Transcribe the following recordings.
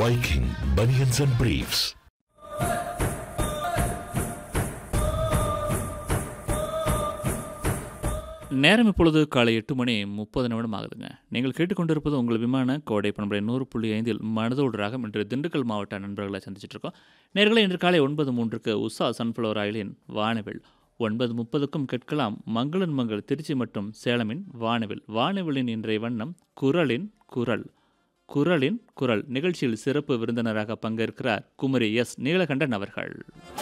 Viking Bunions and Briefs. நேரம் இப்பொழுது காலை எட்டு மணி முப்பது நிமிடம் ஆகுதுங்க நீங்கள் கேட்டுக்கொண்டிருப்பது உங்கள் விமான கோடை பண்புரை நூறு புள்ளி ஐந்தில் மனதோடு ராகம் இன்று திண்டுக்கல் மாவட்ட நண்பர்களை சந்திச்சிட்டு இருக்கோம் நேர்களை இன்று காலை ஒன்பது மூன்றுக்கு உஷா சன்ஃப்ளவர் ஆயிலின் வானவில் ஒன்பது முப்பதுக்கும் கேட்கலாம் மங்களன் மங்கள் திருச்சி மற்றும் சேலமின் வானவில் வானவிலின் இன்றைய வண்ணம் குரலின் குரல் குரலின் குரல் நிகழ்ச்சியில் சிறப்பு விருந்தினராக பங்கேற்கிறார் குமரி எஸ் நீலகண்டன் அவர்கள்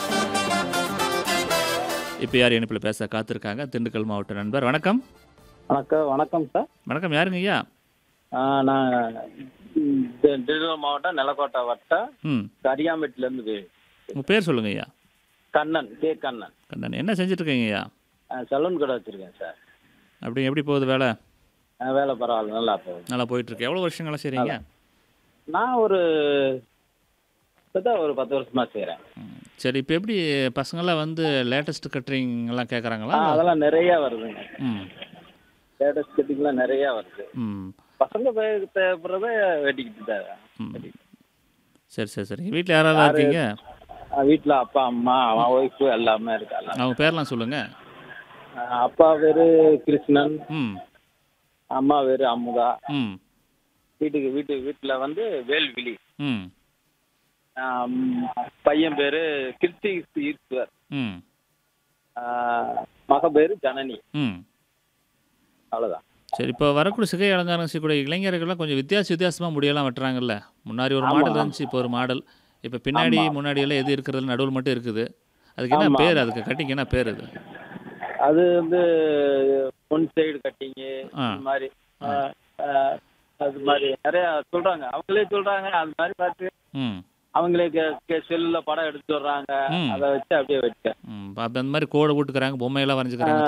இப்போ யார் இணைப்பில் பேச காத்திருக்காங்க திண்டுக்கல் மாவட்ட நண்பர் வணக்கம் வணக்கம் வணக்கம் சார் வணக்கம் யாருங்க ஐயா ஆ, நான் தி- திண்டுக்கல் மாவட்டம் நிலக்கோட்டை வட்டம் ம் கரியாம்பேட்டிலேருந்து வே- உங்கள் பேர் சொல்லுங்க ஐயா கண்ணன் கே கண்ணன் கண்ணன் என்ன செஞ்சுட்டு இருக்கீங்க ஐயா ஆ, சலூன் கடை வச்சுருக்கேன் சார் அப்படி எப்படி போகுது வேலை ஆ, வேலை பரவாயில்ல நல்லா போகுது நல்லா போயிட்டு இருக்கு எவ்வளோ வருஷங்களா செய்றீங்க நான் ஒரு இப்பதான் ஒரு பத்து வருஷமா செய்கிறேன் ம். சரி இப்போ எப்படி பசங்களாம் வந்து லேட்டஸ்ட் கட்ரிங் எல்லாம் கேட்குறாங்களா அதெல்லாம் நிறைய வருதுங்க ம் லேட்டஸ்ட் கட்டிங்லாம் நிறைய வருது ம் பசங்க பே- தேவைப்படுறத வெட்டிக்கிட்டு தான் ம். சரி சரி சரி வீட்டில் யாரெல்லாம் இருக்கீங்க வீட்டில் அப்பா அம்மா அவன் ஒய்ஃபு எல்லாமே இருக்காங்க அவங்க பேர்லாம் சொல்லுங்கள் ஆ, அப்பா பேரு கிருஷ்ணன் ம் அம்மா பேரு அமுதா ம் வீட்டுக்கு வீட்டு வீட்டில் வந்து வேல்விழி ம் ஆம், பையன் பேரு கிருத்தி ஈஸ்வர் ம் ஆ, மக பேரு ஜனனி ம் அவ்வளோதான் சரி இப்போ வரக்கூடிய சிகை அலங்காரம் செய்யக்கூடிய இளைஞர்கள்லாம் கொஞ்சம் வித்தியாச வித்தியாசமாக முடியெல்லாம் வெட்டுறாங்கல்ல முன்னாடி ஒரு ஆமா, மாடல் ஆமா. இருந்துச்சு இப்போ ஒரு மாடல் இப்போ பின்னாடி ஆமா. முன்னாடி எல்லாம் எது இருக்கிறது நடுவில் மட்டும் இருக்குது அதுக்கு என்ன ஆமா, பேர் ஆமா. அதுக்கு கட்டிங் என்ன பேர் அது அது வந்து ஒன் சைடு கட்டிங்கு ஆ. இந்த மாதிரி ஆ, ஆ, அது மாதிரி நிறைய சொல்றாங்க அவங்களே சொல்றாங்க அது மாதிரி பார்த்து ம் அவங்களே செல்லுல படம் எடுத்து வர்றாங்க ம். அதை வச்சு அப்படியே வச்சேன் ம் அப்போ அந்த மாதிரி கோடை போட்டுக்கிறாங்க பொம்மையெல்லாம் வரைஞ்சிக்கிறாங்க